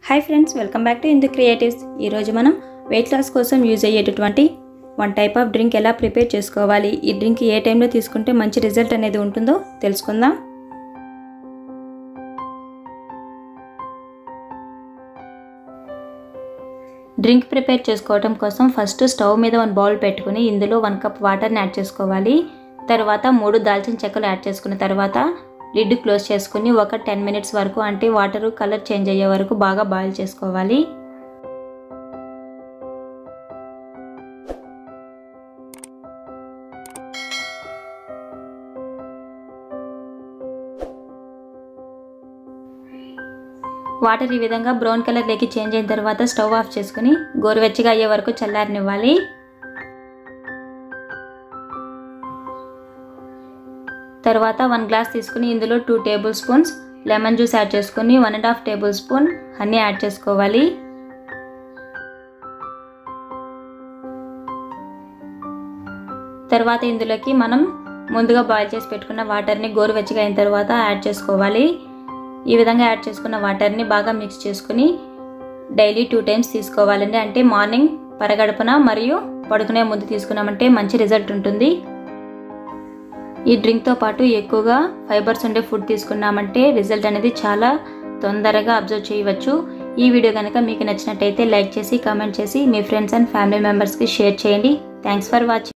hi friends welcome back to Indu creatives ఈరోజు మనం weight loss కోసం యూజ్ అయ్యేటటువంటి వన్ టైప్ ఆఫ్ డ్రింక్ ఎలా ప్రిపేర్ చేసుకోవాలి ఈ డ్రింక్ ఏ టైంలో తీసుకుంటే మంచి రిజల్ట్ అనేది ఉంటుందో తెలుసుకుందాం డ్రింక్ ప్రిపేర్ చేసుకోవడం కోసం ఫస్ట్ స్టవ్ మీద వన్ బౌల్ పెట్టుకుని ఇందులో వన్ కప్ వాటర్ని యాడ్ చేసుకోవాలి తర్వాత మూడు దాల్చిన చెక్కలు యాడ్ చేసుకున్న తర్వాత లిడ్ క్లోజ్ చేసుకుని ఒక టెన్ మినిట్స్ వరకు అంటే వాటర్ కలర్ చేంజ్ అయ్యే వరకు బాగా బాయిల్ చేసుకోవాలి వాటర్ ఈ విధంగా బ్రౌన్ కలర్లోకి చేంజ్ అయిన తర్వాత స్టవ్ ఆఫ్ చేసుకుని గోరువెచ్చగా అయ్యే వరకు చల్లారనివ్వాలి తర్వాత వన్ గ్లాస్ తీసుకుని ఇందులో two tablespoons lemon juice add చేసుకుని one and half tablespoon honey add చేసుకోవాలి తర్వాత ఇందులోకి మనం ముందుగా బాయిల్ చేసి పెట్టుకున్న వాటర్ని గోరువెచ్చగా అయిన తర్వాత యాడ్ చేసుకోవాలి ఈ విధంగా యాడ్ చేసుకున్న వాటర్ని బాగా మిక్స్ చేసుకుని డైలీ టూ టైమ్స్ తీసుకోవాలండి అంటే మార్నింగ్ పరగడుపున మరియు పడుకునే ముందు తీసుకున్నామంటే మంచి రిజల్ట్ ఉంటుంది ఈ డ్రింక్తో పాటు ఎక్కువగా ఫైబర్స్ ఉండే ఫుడ్ తీసుకున్నామంటే రిజల్ట్ అనేది చాలా తొందరగా అబ్జర్వ్ చేయవచ్చు ఈ వీడియో కనుక మీకు నచ్చినట్టయితే లైక్ చేసి కామెంట్ చేసి మీ ఫ్రెండ్స్ అండ్ ఫ్యామిలీ మెంబర్స్కి షేర్ చేయండి థ్యాంక్స్ ఫర్ వాచింగ్